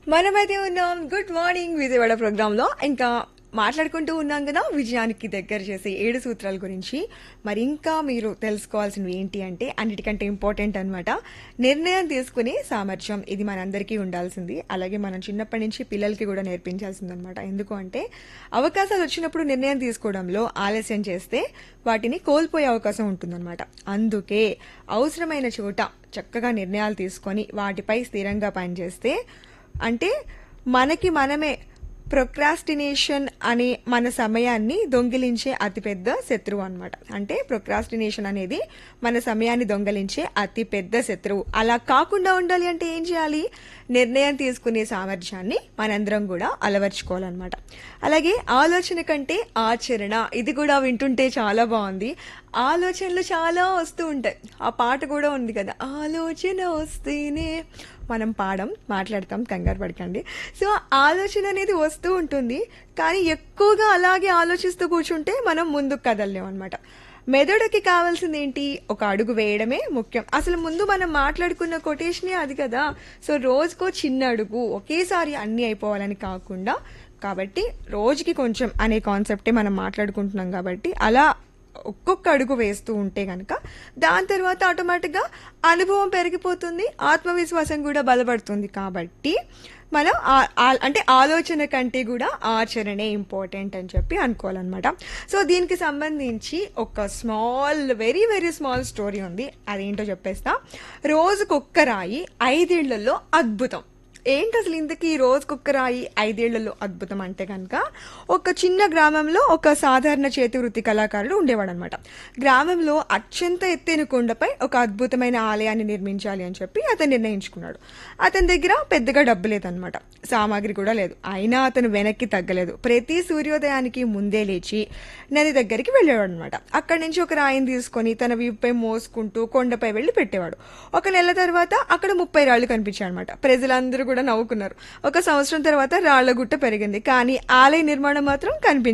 మనమైతే ఉన్నాం good morning Vijayawada programme లో ఇంకా మాట్లాడుకుంటూ ఉన్నాం కదా విజయానికి దగ్గర చేసే ఏడు సూత్రాల గురించి మరి ఇంకా మీరు తెలుసుకోవాల్సినవి ఏంటి అంటే అన్నిటికంటే ఇంపార్టెంట్ అన్నమాట నిర్ణయం తీసుకునే సామర్థ్యం ఇది మనందరికీ ఉండాల్సింది అలాగే మనం చిన్నప్పటి నుంచి పిల్లలకి కూడా నేర్పించాల్సింది అనమాట ఎందుకు అంటే అవకాశాలు వచ్చినప్పుడు నిర్ణయం తీసుకోవడంలో ఆలస్యం చేస్తే వాటిని కోల్పోయే అవకాశం ఉంటుందన్నమాట అందుకే అవసరమైన చోట చక్కగా నిర్ణయాలు తీసుకొని వాటిపై స్థిరంగా పనిచేస్తే అంటే మనకి మనమే ప్రొక్రాస్టినేషన్ అనే మన సమయాన్ని దొంగిలించే అతిపెద్ద శత్రువు అన్నమాట అంటే ప్రొక్రాస్టినేషన్ అనేది మన సమయాన్ని దొంగిలించే అతిపెద్ద శత్రువు అలా కాకుండా ఉండాలి అంటే ఏం చేయాలి నిర్ణయం తీసుకునే సామర్థ్యాన్ని మనందరం కూడా అలవర్చుకోవాలన్నమాట అలాగే ఆలోచన కంటే ఆచరణ ఇది కూడా వింటుంటే చాలా బాగుంది ఆలోచనలు చాలా వస్తూ ఉంటాయి ఆ పాట కూడా ఉంది కదా ఆలోచన వస్తేనే మనం పాడం మాట్లాడతాం కంగారు పడకండి సో ఆలోచన అనేది వస్తూ ఉంటుంది కానీ ఎక్కువగా అలాగే ఆలోచిస్తూ కూర్చుంటే మనం ముందుకు కదలలేం అనమాట మెదడుకి కావాల్సింది ఏంటి ఒక అడుగు వేయడమే ముఖ్యం అసలు ముందు మనం మాట్లాడుకున్న కొటేషనే అది కదా సో రోజుకో చిన్న అడుగు ఒకేసారి అన్ని అయిపోవాలని కాకుండా కాబట్టి రోజుకి కొంచెం అనే కాన్సెప్టే మనం మాట్లాడుకుంటున్నాం కాబట్టి అలా ఒక్కొక్క అడుగు వేస్తూ ఉంటే కనుక దాని తర్వాత ఆటోమేటిక్గా అనుభవం పెరిగిపోతుంది ఆత్మవిశ్వాసం కూడా బలపడుతుంది కాబట్టి మనం ఆ- ఆ- అంటే ఆలోచన కంటే కూడా ఆచరణే ఇంపార్టెంట్ అని చెప్పి అనుకోవాలన్నమాట సో దీనికి సంబంధించి ఒక small very very small story ఉంది అదేంటో చెప్పేస్తా రోజుకొక్క రాయి ఐదేళ్లలో అద్భుతం ఏంటి అసలు ఇంతకీ రోజుకొక్క రాయి ఐదేళ్లలో అద్భుతం అంటే కనుక ఒక చిన్న గ్రామంలో ఒక సాధారణ చేతి వృత్తి కళాకారుడు ఉండేవాడు అనమాట గ్రామంలో అత్యంత ఎత్తైన కొండపై ఒక అద్భుతమైన ఆలయాన్ని నిర్మించాలి అని చెప్పి అతను నిర్ణయించుకున్నాడు అతని దగ్గర పెద్దగా డబ్బు లేదనమాట సామాగ్రి కూడా లేదు అయినా అతను వెనక్కి తగ్గలేదు ప్రతి సూర్యోదయానికి ముందే లేచి నది దగ్గరికి వెళ్ళేవాడు అనమాట అక్కడి నుంచి ఒక రాయిని తీసుకొని తన వీపుపై మోసుకుంటూ కొండపై వెళ్ళి పెట్టేవాడు ఒక నెల తర్వాత అక్కడ ముప్పై రాళ్లు కనిపించాయి అనమాట ప్రజలందరూ కూడా నవ్వుకున్నారు ఒక సంవత్సరం తర్వాత రాళ్ల గుట్ట పెరిగింది కానీ ఆలయ నిర్మాణం మాత్రం కనిపించలేదు